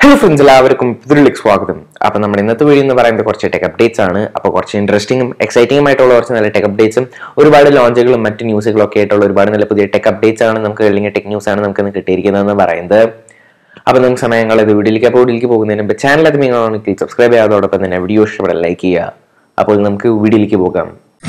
hello friends എല്ലാവർക്കും പുതിരിലേക്ക് സ്വാഗതം അപ്പോൾ നമ്മുടെ ഇന്നത്തെ വീഡിയോ എന്ന് പറയുന്നത് കുറച്ച് ടെക് അപ്ഡേറ്റ്സ് ആണ് അപ്പോൾ കുറച്ച് ഇൻട്രസ്റ്റിംഗും എക്സൈറ്റിംഗും ആയിട്ടുള്ള കുറച്ച് നല്ല ടെക് അപ്ഡേറ്റ്സും ഒരുപാട് ലോഞ്ചുകളും മറ്റ് ന്യൂസുകളും ഒക്കെ ആയിട്ടുള്ള ഒരുപാട് നല്ല പുതിയ ടെക് അപ്ഡേറ്റ്സ് ആണ് നമുക്ക് അല്ലെങ്കിൽ ടെക് ന്യൂസ് ആണ് നമുക്ക് ഇന്ന് കിട്ടിയിരിക്കുന്നതെന്ന് പറയുന്നത് അപ്പോൾ നിങ്ങൾക്ക് സമയങ്ങൾ ഇത് വീഡിയോയിലേക്ക് അപ്പോൾ വീഡിയോയിലേക്ക് പോകുന്നതിന് മുമ്പ് ചാനൽ അത് നിങ്ങളാണെങ്കിൽ സബ്സ്ക്രൈബ് ചെയ്യാതോടൊപ്പം തന്നെ വീഡിയോ ഇഷ്ടപ്പെടാൻ ലൈക്ക് ചെയ്യുക അപ്പോൾ നമുക്ക് വീഡിയോയിലേക്ക് പോകാം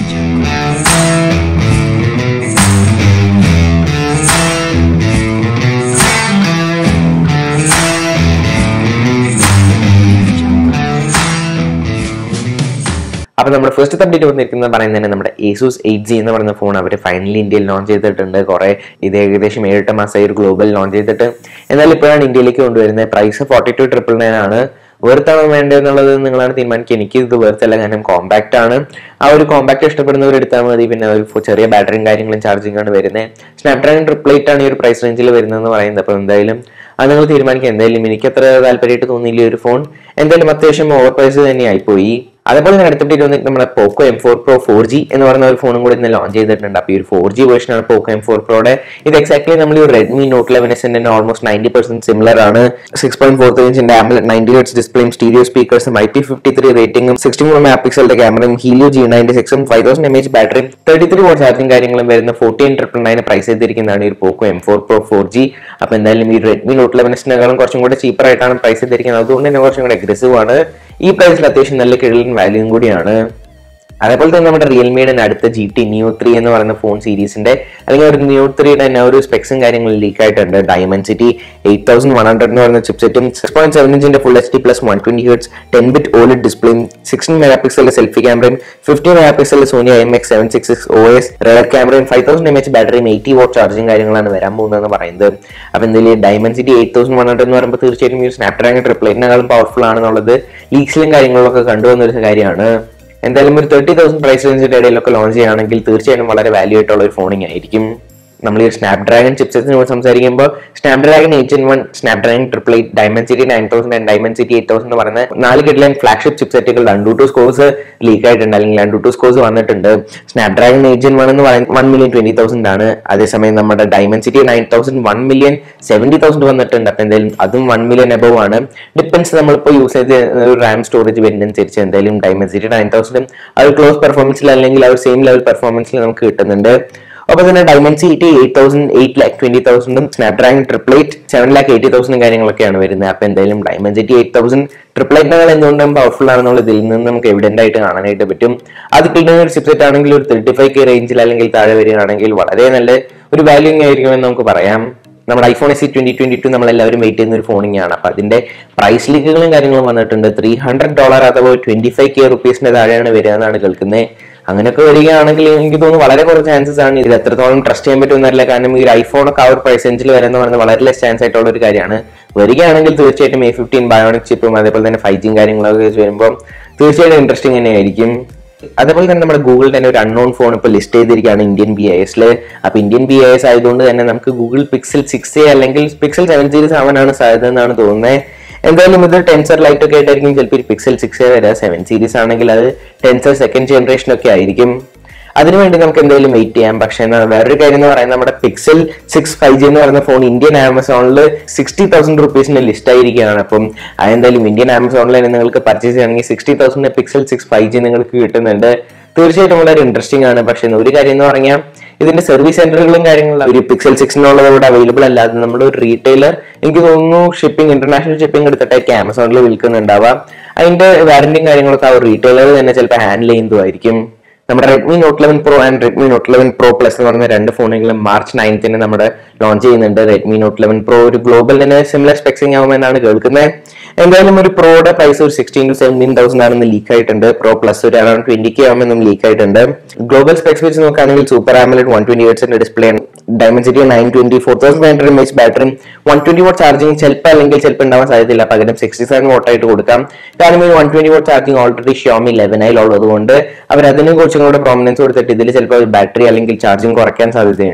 അപ്പോൾ നമ്മുടെ ഫസ്റ്റ് അപ്ഡേറ്റ് വന്നിരിക്കുന്നത് പറയുന്നത് തന്നെ നമ്മുടെ ഏസൂസ് എയ്റ്റ് ജി എന്ന് പറയുന്ന ഫോൺ അവർ ഫൈനലി ഇന്ത്യയിൽ ലോഞ്ച് ചെയ്തിട്ടുണ്ട് കുറെ ഇത് ഏകദേശം ഏഴെട്ട് മാസമായി ഒരു ഗ്ലോബൽ ലോഞ്ച് ചെയ്തിട്ട് എന്നാൽ ഇപ്പോഴാണ് ഇന്ത്യയിലേക്ക് കൊണ്ടുവരുന്നത് price forty two triple nine ആണ് വേർത്താണോ വേണ്ടത് എന്നുള്ളത് നിങ്ങളാണ് തീരുമാനിക്കുക എനിക്ക് ഇത് വേർത്തല്ല കാരണം കോമ്പാക്ട് ആണ് ആ ഒരു കോമ്പാക്ട് ഇഷ്ടപ്പെടുന്നവർ എടുത്താൽ മതി പിന്നെ ഒരു ഫു- ചെറിയ ബാറ്ററിയും കാര്യങ്ങളും ചാർജിങ് ആണ് വരുന്നത് സ്നാപ്ഡ്രാഗൺ ട്രിപ്പിൾ എയ്റ്റ് ആണ് ഈ ഒരു പ്രൈസ് റേഞ്ചിൽ വരുന്നതെന്ന് പറയുന്നത് അപ്പോൾ എന്തായാലും അത് നിങ്ങൾ തീരുമാനിക്കുക എന്തായാലും എനിക്ക് അത്ര താല്പര്യമായിട്ട് തോന്നിയില്ല ഈ ഒരു ഫോൺ എന്തായാലും അത്യാവശ്യം ഓവർ പ്രൈസ് തന്നെ ആയിപ്പോയി അതേപോലെ തന്നെ അടുത്ത update വന്നിട്ട് നമ്മുടെ Poco M four pro four G എന്ന് പറയുന്ന ഒരു ഫോണും കൂടി ഇന്ന് ലോഞ്ച് ചെയ്തിട്ടുണ്ട് അപ്പോൾ ഈ ഒരു ഫോർ ജി വേർഷൻ ആണ് പോക്കോ എം ഫോർ പ്രോയുടെ ഇത് എക്സാക്ട്ലി നമ്മൾ ഈ റെഡ്മി നോട്ട് ലെവൻ എസ് തന്നെ ഓൾമോസ്റ്റ് നയൻറ്റി പെർസെന്റ് സിമിലർ ആണ് സിക്സ് പോയിന്റ് ഫോർ ത്രീ ഇഞ്ചിന്റെ ആംബുലറ്റ് നയൻറ്റി ഹെഡ്സ് ഡിസ്പ്ലേയും സ്റ്റീരിയോ സ്പീക്കേഴ്സും ഐ പി ഫിഫ്റ്റി ത്രീ റേറ്റിംഗും സിക്സ്റ്റി മൂന്ന് മെഗാ പിക്സലിന്റെ ക്യാമറയും ഹീലിയോ ജി നയൻറ്റി സിക്സും ഫൈവ് തൗസൻഡ് എം എച്ച് ബാറ്ററിയും തേർട്ടി ത്രീ വോട്ട് ചാർജിങ് കാര്യങ്ങളും വരുന്ന ഫോർട്ടീൻ ട്രിപ്പിൾ നയൻ പ്രൈസ് ചെയ്തിരിക്കുന്നതാണ് ഈ ഒരു Poco M four pro four G അപ്പോൾ എന്തായാലും ഈ റെഡ്മി നോട്ട് ലെവൻ എസിനേക്കാളും കുറച്ചും കൂടെ ചീപ്പർ ആയിട്ടാണ് പ്രൈസ് ചെയ്തിരിക്കുന്നത് അതുകൊണ്ട് തന്നെ കുറച്ചും കൂടെ അഗ്രസീവ് ആണ് ഈ പ്രൈസിൽ അത്യാവശ്യം നല്ല കിഴലിൻ വാല്യൂയും കൂടിയാണ് അതേപോലെ തന്നെ നമ്മുടെ റിയൽമിയുടെ അടുത്ത ജി ടി ന്യൂ ത്രീ എന്ന് പറയുന്ന ഫോൺ സീരീസിന്റെ അല്ലെങ്കിൽ ഒരു ന്യൂ ത്രീയുടെ തന്നെ ഒരു സ്പെക്സും കാര്യങ്ങളും ലീക്ക് ആയിട്ടുണ്ട് Dimensity eight thousand one hundred എന്ന് പറയുന്ന ചിപ്സെറ്റും സിക്സ് പോയിന്റ് സെവൻ ഇഞ്ചിന്റെ full H D plus one twenty hertz ten bit OLED ഡിസ്പ്ലേയും സിക്സ്റ്റീൻ മെഗാ പിക്സലിന്റെ സെൽഫി ക്യാമറയും ഫിഫ്റ്റി മെഗാ പിക്സലിന്റെ Sony M X seven six six O S rear ക്യാമറയും five thousand M H ബാറ്ററിയും eighty watt charging കാര്യങ്ങളാണ് വരാൻ പോകുന്നതെന്ന് പറയുന്നത് അപ്പോൾ എന്തായാലും Dimensity eight thousand one hundred എന്ന് പറയുമ്പോൾ തീർച്ചയായിട്ടും ഈ സ്നാപ്ഡ്രാഗൺ ട്രിപ്ലേറ്റിനേക്കാളും പവർഫുൾ ആണെന്നുള്ളത് ലീക്സിലും കാര്യങ്ങളിലൊക്കെ കണ്ടുവന്ന ഒരു കാര്യമാണ് എന്തായാലും ഒരു തേർട്ടി തൗസൻഡ് പ്രൈസ് റേഞ്ചിന്റെ ഇടയിലൊക്കെ ലോഞ്ച് ചെയ്യുകയാണെങ്കിൽ തീർച്ചയായും വളരെ വാല്യൂ ആയിട്ടുള്ള ഒരു ഫോണിങ് ആയിരിക്കും നമ്മൾ ഈ സ്നാപ്ഡ്രാഗൺ ചിപ്സെറ്റിനെ കുറിച്ച് സംസാരിക്കുമ്പോൾ Snapdragon eight gen one Snapdragon triple eight Dimensity nine thousand and Dimensity eight thousand പറയുന്ന നാല് കിഡ്ലൈൻ ഫ്ലാഗ്ഷിപ്പ് ചിപ്സെറ്റുകൾ രണ്ടു ടു സ്കോഴ്സ് ലീക്ക് ആയിട്ടുണ്ട് അല്ലെങ്കിൽ രണ്ടു ടു സ്കോഴ്സ് വന്നിട്ടുണ്ട് സ്നാപ്ഡ്രാഗൺ എയ്റ്റ് ഇൻ വൺ എന്ന് പറയുന്നത് വൺ മില്യൺ ട്വന്റി തൗസൻഡ് ആണ് അതേസമയം നമ്മുടെ Dimensity nine thousand one million seventy thousand വന്നിട്ടുണ്ട് അപ്പൊ എന്തായാലും അതും വൺ മില്യൺ എബവ് ആണ് ഡിപ്പെൻസ് നമ്മളിപ്പോൾ യൂസ് ചെയ്ത് റാം സ്റ്റോറേജ് വരുന്നതനുസരിച്ച് എന്തായാലും ഡയമണ്ട് സിറ്റി നയൻ തൗസൻഡും അത് ക്ലോസ് പെർഫോമൻസിൽ അല്ലെങ്കിൽ ആ ഒരു സെയിം ലെവൽ പെർഫോമൻസിൽ നമുക്ക് കിട്ടുന്നുണ്ട് ഒപ്പം തന്നെ Dimensity eight thousand eight lakh twenty തൗസൻഡും Snapdragon triple eight seven lakh eighty തൗസൻഡും കാര്യങ്ങളൊക്കെയാണ് വരുന്നത് അപ്പൊ എന്തായാലും Dimensity eight thousand triple എയ്റ്റിനേക്കാൾ എന്തുകൊണ്ടും പവർഫുൾ ആണെന്നുള്ള ഇതിൽ നിന്ന് നമുക്ക് എവിഡന്റ് ആയിട്ട് കാണാനായിട്ട് പറ്റും അത് കിട്ടുന്ന ഒരു ചിപ്സെറ്റ് ആണെങ്കിൽ ഒരു തേർട്ടി ഫൈവ് കെ റേഞ്ചിൽ അല്ലെങ്കിൽ താഴെ വരികയാണെങ്കിൽ വളരെ നല്ല ഒരു വാല്യൂ ആയിരിക്കുമെന്ന് നമുക്ക് പറയാം നമ്മുടെ iPhone SE twenty twenty two നമ്മളെല്ലാവരും വെയിറ്റ് ചെയ്യുന്ന ഒരു ഫോണിംഗ് ആണ് അപ്പൊ അതിന്റെ പ്രൈസ് ലീക്കുകളും കാര്യങ്ങളും വന്നിട്ടുണ്ട് ത്രീ ഹൺഡ്രഡ് ഡോളർ അഥവാ ട്വന്റി ഫൈവ് കെ റുപ്പീസിന്റെ താഴെയാണ് വരിക എന്നാണ് കേൾക്കുന്നത് അങ്ങനെയൊക്കെ വരികയാണെങ്കിൽ എനിക്ക് തോന്നുന്നു വളരെ കുറച്ച് ചാൻസസ് ആണ് ഇത് എത്രത്തോളം ട്രസ്റ്റ് ചെയ്യാൻ പറ്റുമെന്നറിയില്ല കാരണം ഈ ഐഫോൺ ഒക്കെ ആ ഒരു പ്രൈസ് റേഞ്ചിൽ വരുന്ന പറയുന്നത് വളരെ ലെസ് ചാൻസ് ആയിട്ടുള്ള ഒരു കാര്യമാണ് വരികയാണെങ്കിൽ തീർച്ചയായിട്ടും എ ഫിഫ്റ്റീൻ ബയോണിക് ചിപ്പും അതേപോലെ തന്നെ ഫൈവ് ജിയും കാര്യങ്ങളൊക്കെ വെച്ച് വരുമ്പോൾ തീർച്ചയായിട്ടും ഇൻട്രസ്റ്റിംഗ് തന്നെയായിരിക്കും അതേപോലെ തന്നെ നമ്മുടെ ഗൂഗിൾ തന്നെ ഒരു അൺനോൺ ഫോൺ ഇപ്പോൾ ലിസ്റ്റ് ചെയ്തിരിക്കുകയാണ് ഇന്ത്യൻ ബി ഐ എസിൽ അപ്പോൾ ഇന്ത്യൻ ബി ഐ എസ് ആയതുകൊണ്ട് തന്നെ നമുക്ക് ഗൂഗിൾ പിക്സൽ സിക്സ് എ അല്ലെങ്കിൽ പിക്സൽ സെവൻ സീരീസ് ആവാനാണ് സാധ്യത എന്നാണ് തോന്നുന്നത് എന്തായാലും ഇത് ടെൻസർ ലൈറ്റ് ഒക്കെ ആയിട്ടായിരിക്കും ചിലപ്പോൾ പിക്സൽ സിക്സ് എ വരിക സെവൻ സീരീസ് ആണെങ്കിൽ അത് ടെൻസർ സെക്കൻഡ് ജനറേഷൻ ഒക്കെ ആയിരിക്കും അതിനുവേണ്ടി നമുക്ക് എന്തെങ്കിലും വെയിറ്റ് ചെയ്യാം പക്ഷേ എന്നാ വേറൊരു കാര്യം എന്ന് പറയുന്നത് നമ്മുടെ പിക്സൽ സിക്സ് ഫൈവ് ജി എന്ന് പറയുന്ന ഫോൺ ഇന്ത്യൻ ആമസോണിൽ സിക്സ്റ്റി തൗസൻഡ് റുപ്പീസിന് ലിസ്റ്റ് ആയിരിക്കുകയാണ് അപ്പം അതെന്തായാലും ഇന്ത്യൻ ആമസോണിൽ തന്നെ നിങ്ങൾക്ക് പർച്ചേസ് ചെയ്യണമെങ്കിൽ sixty thousand Pixel six five G നിങ്ങൾക്ക് കിട്ടുന്നുണ്ട് തീർച്ചയായിട്ടും വളരെ ഇൻട്രസ്റ്റിംഗ് ആണ് പക്ഷേ ഒരു കാര്യം എന്ന് പറഞ്ഞാൽ ഇതിന്റെ സർവീസ് സെന്ററുകളും കാര്യങ്ങളും ഒരു പിക്സൽ സിക്സിനുള്ളത് ഇവിടെ അവൈലബിൾ അല്ലാതെ നമ്മുടെ ഒരു റീറ്റെയിലർ എനിക്ക് തോന്നുന്നു ഷിപ്പിംഗ് ഇന്റർനാഷണൽ ഷിപ്പിംഗ് എടുത്തിട്ടായിരിക്കും ആമസോണിൽ വിൽക്കുന്നുണ്ടാവുക അതിന്റെ വാറന്റിയും കാര്യങ്ങളൊക്കെ ആ ഒരു റീറ്റെയിലർ തന്നെ ചിലപ്പോൾ ഹാൻഡിൽ ചെയ്യുന്നതായിരിക്കും നമ്മുടെ Redmi note eleven pro and Redmi note eleven pro plus എന്ന് പറയുന്ന രണ്ട് ഫോണുകളും മാർച്ച് നയൻത്തിന് നമ്മുടെ ലോഞ്ച് ചെയ്യുന്നുണ്ട് റെഡ്മി നോട്ട് ലെവൻ പ്രോ ഒരു ഗ്ലോബൽ തന്നെ സിമിലർ സ്പെക്സിംഗ് ആവുമെന്നാണ് കേൾക്കുന്നത് എന്തായാലും ഒരു പ്രോയുടെ പ്രൈസ് ഒരു സിക്സ്റ്റീൻ ടു സെവൻറ്റീൻ തൗസൻഡ് ആണെന്ന് ലീക്ക് ആയിട്ടുണ്ട് പ്രോ പ്ലസ് ഒരു അറൌണ്ട് ട്വന്റി കെ ആവുമെന്നും ലീക്ക് ആയിട്ടുണ്ട് ഗ്ലോബൽ സ്പെക്സ് വെച്ച് നോക്കുകയാണെങ്കിൽ സൂപ്പർ ആമലറ്റ് വൺ ട്വന്റി എയ്റ്റ്സിന്റെ display Dimensity nine twenty four thousand five hundred M H ബാറ്ററിയും വൺ ട്വന്റി വോട്ട് ചാർജിങ് ചിലപ്പോൾ അല്ലെങ്കിൽ ചിലപ്പോൾ ഉണ്ടാവാൻ സാധ്യതയില്ല പകരം സിക്സ്റ്റി സെവൻ വോട്ട് ആയിട്ട് കൊടുക്കാം കാരണം ഈ one twenty watt charging already Xiaomi ലെവനായി ഉള്ളതുകൊണ്ട് അവർ അതിനെ കുറച്ചും കൂടെ പ്രോമിനൻസ് കൊടുത്തിട്ട് ഇതിൽ ചിലപ്പോൾ ബാറ്ററി അല്ലെങ്കിൽ ചാർജിങ് കുറയ്ക്കാൻ സാധ്യതയുണ്ട്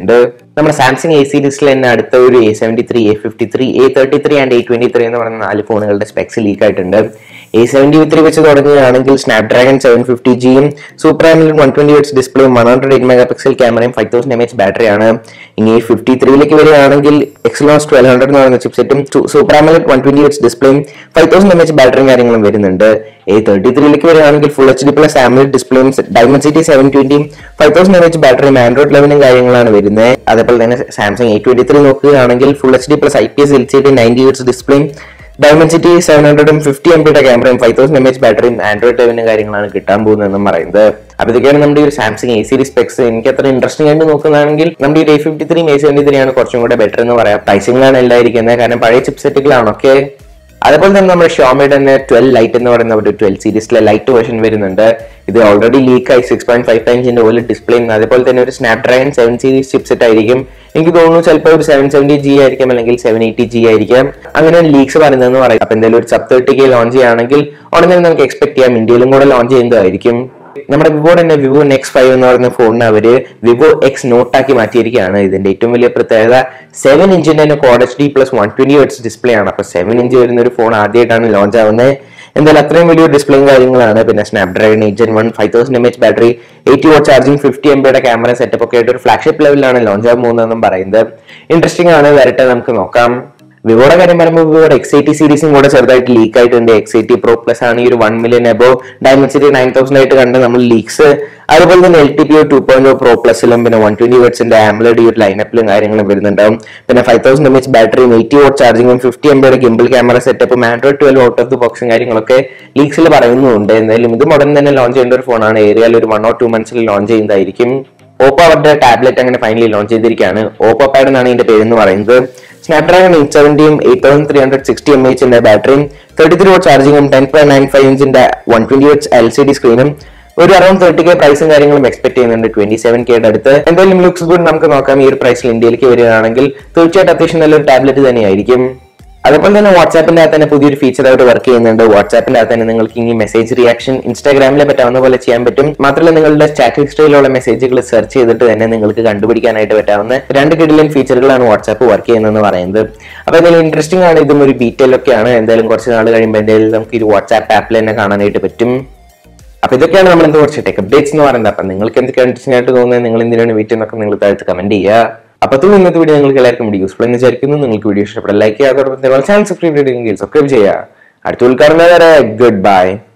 നമ്മുടെ സാംസങ് എ സീരീസിൽ തന്നെ അടുത്ത ഒരു A seventy three A fifty three A thirty three and A twenty three എന്ന് പറയുന്ന നാല് ഫോണുകളുടെ സ്പെക്സ് ലീക്ക് ആയിട്ടുണ്ട് എ സെവൻറ്റി ത്രീ വെച്ച് തുടങ്ങുകയാണെങ്കിൽ സ്നാപ്ഡ്രാഗൺ സെവൻ ഫിഫ്റ്റി ജിയും super AMOLED one twenty eight ഡിസ്പ്ലേയും one hundred eight mega pixel ക്യാമറയും ഫൈവ് തൗസൻഡ് എം എച്ച് ബാറ്ററിയാണ് ഇനി ഫിഫ്റ്റി ത്രീയിലേക്ക് വരികയാണെങ്കിൽ എക്സലോസ് ട്വൽവ് ഹൺഡ്രഡ് എന്ന് പറയുന്ന ചിപ്സെറ്റും super AMOLED one twenty eight ഡിസ്പ്ലേയും ഫൈവ് തൗസൻഡ് എം എച്ച് ബാറ്ററിയും കാര്യങ്ങളും വരുന്നുണ്ട് എ തേർട്ടി ത്രീയിലേക്ക് വരികയാണെങ്കിൽ full H D plus AMOLED ഡിസ്പ്ലേയും ഡയമണ്ട് സിറ്റി സെവൻ ട്വന്റിയും ഫൈവ് തൗസൻഡ് എം എച്ച് ബാറ്ററിയും ആൻഡ്രോയിഡ് ലെവനും കാര്യങ്ങളാണ് വരുന്നത് അതേപോലെ തന്നെ സാംസങ് എ ട്വന്റി ത്രീ നോക്കുകയാണെങ്കിൽ full H D plus I P S L C D ninety hertz ഡിസ്പ്ലേയും ഡയമണ്ട് സിറ്റി സെവൻ ഹൺഡ്രഡും ഫിഫ്റ്റി എം പിയുടെ ക്യാമറയും ഫൈവ് തൗസൻഡ് എം എച്ച് ബാറ്ററിയും ആൻഡ്രോയിഡ് ലെവനും കാര്യങ്ങളാണ് കിട്ടാൻ പോകുന്നതെന്നും പറയുന്നത് അപ്പൊ ഇതൊക്കെയാണ് നമ്മുടെ ഈ ഒരു സാംസങ് എ സീരീസ് സ്പെക്സ് എനിക്ക് അത്ര ഇൻട്രസ്റ്റിംഗ് ആയിട്ട് നോക്കുന്നതാണെങ്കിൽ നമ്മുടെ ഈ A fifty three A seventy three ആണ് കുറച്ചും കൂടെ ബെറ്റർ എന്ന് പറയാം പ്രൈസിംഗിലാണ് എല്ലാം ഇരിക്കുന്നത് കാരണം പഴയ ചിപ്സെറ്റുകളാണ് ഒക്കെ അതേപോലെ തന്നെ നമ്മുടെ ഷോമിയുടെ തന്നെ ട്വൽവ് ലൈറ്റ് എന്ന് പറയുന്ന ഒരു ട്വൽവ് സീരീസിലെ ലൈറ്റ് വേർഷൻ വരുന്നുണ്ട് ഇത് ഓൾറെഡി ലീക്ക് ആയി സിക്സ് പോയിന്റ് ഫൈവ് ടൈംസിന്റെ ഓല് ഡിസ്പ്ലേയും അതേപോലെ തന്നെ ഒരു സ്നാപ്ഡ്രാഗൺ സെവൻ സീരീസ് ചിപ്സെറ്റ് ആയിരിക്കും എനിക്ക് തോന്നുന്നു ചിലപ്പോൾ ഒരു സെവൻ സെവൻറ്റി ജി ആയിരിക്കും അല്ലെങ്കിൽ സെവൻ എയ്റ്റി ജി ആയിരിക്കും അങ്ങനെ ലീക്സ് പറയുന്നതെന്ന് പറയും അപ്പൊ എന്തെങ്കിലും ഒരു സബ് തേർട്ടി കെ ലോഞ്ച് ചെയ്യുകയാണെങ്കിൽ ഉടനെ നമുക്ക് എക്സ്പെക്ട് ചെയ്യാം ഇന്ത്യയിലും കൂടെ ലോഞ്ച് ചെയ്യുന്നതായിരിക്കും നമ്മുടെ വിവോ തന്നെ വിവോ നെക്സ് ഫൈവ് എന്ന് പറയുന്ന ഫോണിന് അവര് വിവോ എക്സ് നോട്ട് ആക്കി മാറ്റിയിരിക്കുകയാണ് ഇതിന്റെ ഏറ്റവും വലിയ പ്രത്യേകത സെവൻ ഇഞ്ചിന്റെ തന്നെ quad H D plus one twenty hertz display ആണ് അപ്പൊ സെവൻ ഇഞ്ച് വരുന്ന ഒരു ഫോൺ ആദ്യമായിട്ടാണ് ലോഞ്ച് ആവുന്നത് എന്തായാലും അത്രയും വലിയൊരു ഡിസ്പ്ലേയും കാര്യങ്ങളാണ് പിന്നെ Snapdragon eight gen one five thousand M H battery eighty watt charging fifty M ബിയുടെ ക്യാമറ സെറ്റപ്പ് ഒക്കെ ആയിട്ട് ഒരു ഫ്ലാഗ്ഷിപ്പ് ലെവലിലാണ് ലോഞ്ച് ആകാൻ പോകുന്നതെന്നും പറയുന്നത് ഇൻട്രസ്റ്റിംഗ് ആണ് വരട്ടെ നമുക്ക് നോക്കാം വിവോയുടെ കാര്യം പറയുമ്പോൾ വിവോയുടെ എക്സ് എയ്റ്റി സീരീസും കൂടെ ചെറുതായിട്ട് ലീക്ക് ആയിട്ടുണ്ട് എക്സ് എയ്റ്റി പ്രോ പ്ലസ് ആണ് ഈ ഒരു one million above Dimensity nine thousand ആയിട്ട് കണ്ട് നമ്മൾ ലീക്സ് അതുപോലെ തന്നെ L T P two point pro പ്ലസിലും പിന്നെ വൺ ട്വന്റി വേർഡ്സിന്റെ ആംബ്ലഡ് ഈ ഒരു ലൈനപ്പിലും കാര്യങ്ങളും വരുന്നുണ്ടാവും പിന്നെ ഫൈവ് തൗസൻഡ് എം എച്ച് ബാറ്ററിയും എയ്റ്റി വോട്ട് ചാർജിങ്ങും ഫിഫ്റ്റി എം ബിയുടെ ഗിംബിൾ ക്യാമറ സെറ്റപ്പും Android twelve out of the ബോക്സും കാര്യങ്ങളൊക്കെ ലീക്സിൽ പറയുന്നുണ്ട് എന്തായാലും ഇത് ഉടൻ തന്നെ ലോഞ്ച് ചെയ്യേണ്ട ഒരു ഫോണാണ് ഏറിയാൽ ഒരു വൺ ഓർ ടു മന്ത്സിൽ ലോഞ്ച് ചെയ്യുന്നതായിരിക്കും ഓപ്പോ അവരുടെ ടാബ്ലറ്റ് അങ്ങനെ ഫൈനലി ലോഞ്ച് ചെയ്തിരിക്കുകയാണ് ഓപ്പോ പാഡ് എന്നാണ് ഇതിന്റെ പേരെന്ന് പറയുന്നത് Snapdragon eight seventy eight thousand three hundred sixty M എച്ചിന്റെ ബാറ്ററിയും തേർട്ടി ത്രീ വോട്ട് ചാർജിങ്ങും ടെൻ പോയിന്റ് നയൻ ഫൈവ് ഇഞ്ചിന്റെ one twenty H L C D സ്ക്രീനും ഒരു അറൌണ്ട് തേർട്ടി കെ പ്രൈസും കാര്യങ്ങളും എക്സ്പെക്ട് ചെയ്യുന്നുണ്ട് ട്വന്റി സെവൻ കെയുടെ അടുത്ത് എന്തായാലും ലുക്സ് ഗുഡ് നമുക്ക് നോക്കാം ഈ ഒരു പ്രൈസിൽ ഇന്ത്യയിലേക്ക് വരികയാണെങ്കിൽ തീർച്ചയായിട്ടും അത്യാവശ്യം നല്ലൊരു ടാബ്ലറ്റ് തന്നെയായിരിക്കും അതുപോലെ തന്നെ വാട്സാപ്പിന്റെ അകത്ത് തന്നെ പുതിയൊരു ഫീച്ചർ ആയിട്ട് വർക്ക് ചെയ്യുന്നുണ്ട് വാട്സാപ്പിന്റെ അകത്ത് തന്നെ നിങ്ങൾക്ക് ഇനി മെസ്സേജ് റിയാക്ഷൻ ഇൻസ്റ്റാഗ്രാമിലെ പറ്റാവുന്ന പോലെ ചെയ്യാൻ പറ്റും മാത്രമല്ല നിങ്ങളുടെ ചാറ്റ് ഹിസ്റ്ററിയിലുള്ള മെസ്സേജുകൾ സെർച്ച് ചെയ്തിട്ട് തന്നെ നിങ്ങൾക്ക് കണ്ടുപിടിക്കാനായിട്ട് പറ്റാവുന്ന രണ്ട് കിടിലൻ ഫീച്ചറുകളാണ് വാട്സാപ്പ് വർക്ക് ചെയ്യുന്നതെന്ന് പറയുന്നത് അപ്പൊ എന്തായാലും ഇൻട്രസ്റ്റിംഗ് ആണ് ഇതും ഒരു ബീറ്റയിലൊക്കെയാണ് എന്തായാലും കുറച്ച് നാൾ കഴിയുമ്പോൾ എന്തായാലും നമുക്ക് ഈ വാട്സാപ്പ് ആപ്പിൽ തന്നെ കാണാനായിട്ട് പറ്റും അപ്പൊ ഇതൊക്കെയാണ് നമ്മൾ എന്ത് കുറച്ച് ടെക് അപ്ഡേറ്റ്സ് എന്ന് പറയുന്നത് അപ്പൊ നിങ്ങൾക്ക് എന്തൊക്കെ ഇൻട്രസ്റ്റിംഗ് ആയിട്ട് തോന്നുന്നത് നിങ്ങൾ എന്തിനാണ് വെയിറ്റ് ചെയ്യുന്നതൊക്കെ നിങ്ങൾ താഴത്ത് കമന്റ് ചെയ്യുക അപ്പൊ അതും ഇന്നത്തെ വീഡിയോ നിങ്ങൾക്ക് എല്ലാവർക്കും വീഡിയോ യൂസ്ഫുൾ എന്ന് വിചാരിക്കുന്നു നിങ്ങൾക്ക് വീഡിയോ ഇഷ്ടപ്പെട്ട ലൈക്ക് ചെയ്യുക അതോടൊപ്പം ചാനൽ സബ്സ്ക്രൈബ് ചെയ്തെങ്കിൽ സബ്സ്ക്രൈബ് ചെയ്യുക അടുത്ത ഉൾക്കാരണം വരെ ഗുഡ് ബൈ